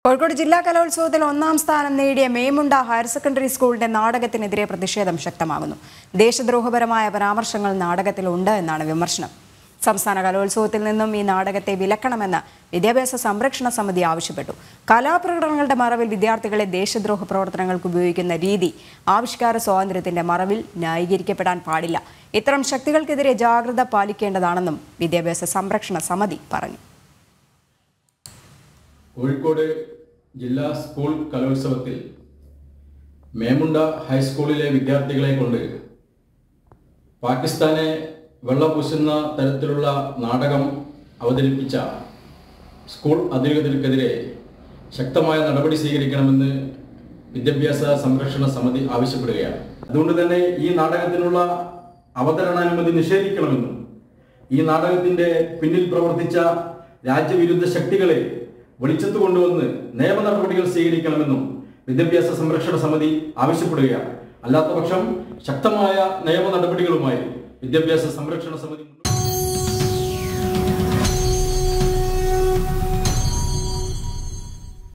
കോഴിക്കോട് ജില്ലാ കലോത്സവത്തിൽ ഒന്നാം സ്ഥാനം നേടിയ മേമുണ്ട ഹയർ സെക്കൻഡറി സ്കൂളിന്റെ നാടകത്തിനെതിരെ പ്രതിഷേധം ശക്തമാകുന്നു ദേശദ്രോഹപരമായ പരാമർശങ്ങൾ നാടകത്തിലുണ്ട് എന്നാണ് വിമർശനം സംസ്ഥാന കലോത്സവത്തിൽ നിന്നും ഈ നാടകത്തെ വിലക്കണമെന്ന് വിദ്യാഭ്യാസ സംരക്ഷണ സമിതി ആവശ്യപ്പെട്ടു കലാപ്രകടനങ്ങളുടെ മറവിൽ വിദ്യാർത്ഥികളെ ദേശദ്രോഹ പ്രവർത്തനങ്ങൾക്ക് ഉപയോഗിക്കുന്ന രീതി ആവിഷ്കാര സ്വാതന്ത്ര്യത്തിന്റെ മറവിൽ ന്യായീകരിക്കപ്പെടാൻ പാടില്ല ഇത്തരം ശക്തികൾക്കെതിരെ ജാഗ്രത പാലിക്കേണ്ടതാണെന്നും വിദ്യാഭ്യാസ സംരക്ഷണ സമിതി പറഞ്ഞു കോഴിക്കോട് ജില്ലാ സ്കൂൾ കലോത്സവത്തിൽ മേമുണ്ട ഹൈസ്കൂളിലെ വിദ്യാർത്ഥികളെ കൊണ്ട് പാകിസ്ഥാനെ വെള്ളപൂശുന്ന തരത്തിലുള്ള നാടകം അവതരിപ്പിച്ച സ്കൂൾ അധികൃതർക്കെതിരെ ശക്തമായ നടപടി സ്വീകരിക്കണമെന്ന് വിദ്യാഭ്യാസ സംരക്ഷണ സമിതി ആവശ്യപ്പെടുകയാണ് അതുകൊണ്ട് തന്നെ ഈ നാടകത്തിനുള്ള അവതരണാനുമതി നിഷേധിക്കണമെന്നും ഈ നാടകത്തിന്റെ പിന്നിൽ പ്രവർത്തിച്ച രാജ്യവിരുദ്ധ ശക്തികളെ വെളിച്ചത്ത് കൊണ്ടുവന്ന് നിയമ നടപടികൾ സ്വീകരിക്കണമെന്നും വിദ്യാഭ്യാസ സംരക്ഷണ സമിതി ആവശ്യപ്പെടുകയാണ് അല്ലാത്തപക്ഷം ശക്തമായ നിയമ നടപടികളുമായി വിദ്യാഭ്യാസ സംരക്ഷണ സമിതി